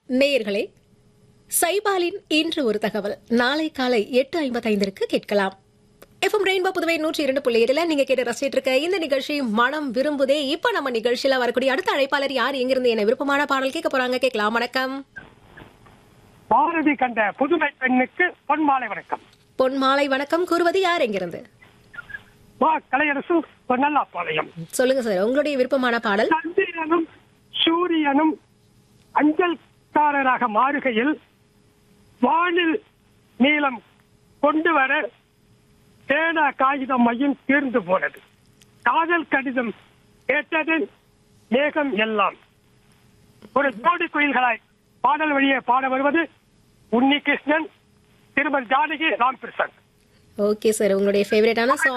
நேயர்களே சைபாலின் இன்று ஒரு தகவல் நாளை காலை எட்டு ஐம்பத்தைந்திற்கு கேட்கலாம் எஃப்எம் ரெயின்போ புதுவை நூற்றி இரண்டு புள்ளி ஏழுல நீங்க கேட்டு ரசிச்சிட்டு இருக்க இந்த நிகழ்ச்சி மனம் விரும்புதே இப்ப நம்ம நிகழ்ச்சியில வரக்கூடிய அடுத்த அழைப்பாளர் யார் எங்கிருந்து என்ன விருப்பமான பாடல் கேட்க போறாங்க கேட்கலாம் வணக்கம் பாரதி கண்ட புதுமை பெண்ணுக்கு பொன்மாலை வணக்கம் பொன் மாலை வணக்கம் கூறுவது யார் எங்கிருந்து வா கலையரசு பொன்னல்லாப்பாளையம் சொல்லுங்க சார் உங்களுடைய விருப்பமான பாடல் சந்திரனும் சூரியனும் அஞ்சல்காரராக மாறுகையில் வானில் நீளம் கொண்டு வர பேனா காகிதம் மையம் தீர்ந்து போனது காதல் கடிதம் கேட்டது மேகம் எல்லாம் ஒரு ஜோடி குயில்களாய் பாடல் வழியே பாட வருவது உன்னி கிருஷ்ணன் திருமதி ஜானகி ராம்பிரசாத் ஓகே சார் உங்களுடைய ஃபேவரட்டான